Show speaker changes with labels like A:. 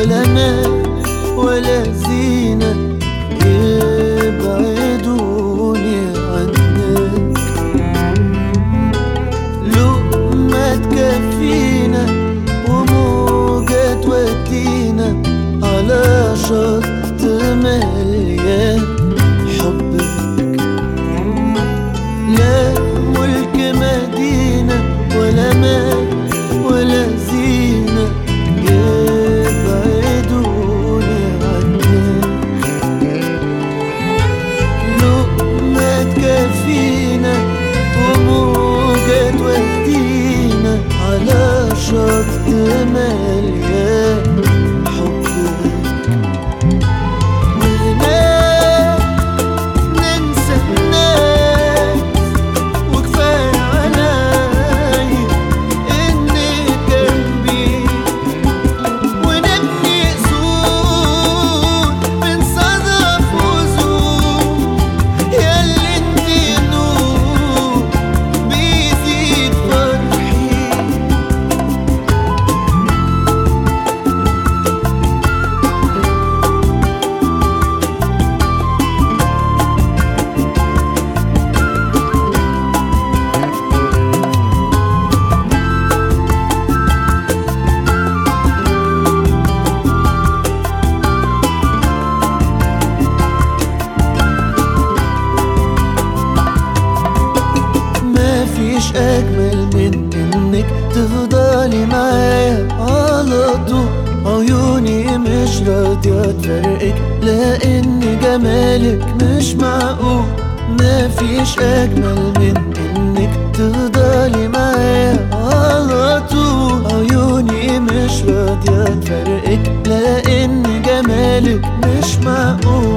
A: ولا مال ولا زينة يبعدوني عنك لقمة تكفينا وموجة تودينا على شط مليان حبك لا ملك مدينة ولا مال ولا زينة يبعدوني عنك لقمة تكفينا وموجة تودينا على شط مليان حبك وننام ننسى الناس وكفاية عليا إنك جنبي ونبني سور من صدف وزور ياللي انتي نور بيزيد فرحي ما فيش اجمل من انك تفضلي معايا على طول عيوني مش راضية تفرقك لان جمالك مش معقول ما فيش اجمل من انك تفضلي معايا على طول عيوني مش راضية تفرقك لان جمالك مش معقول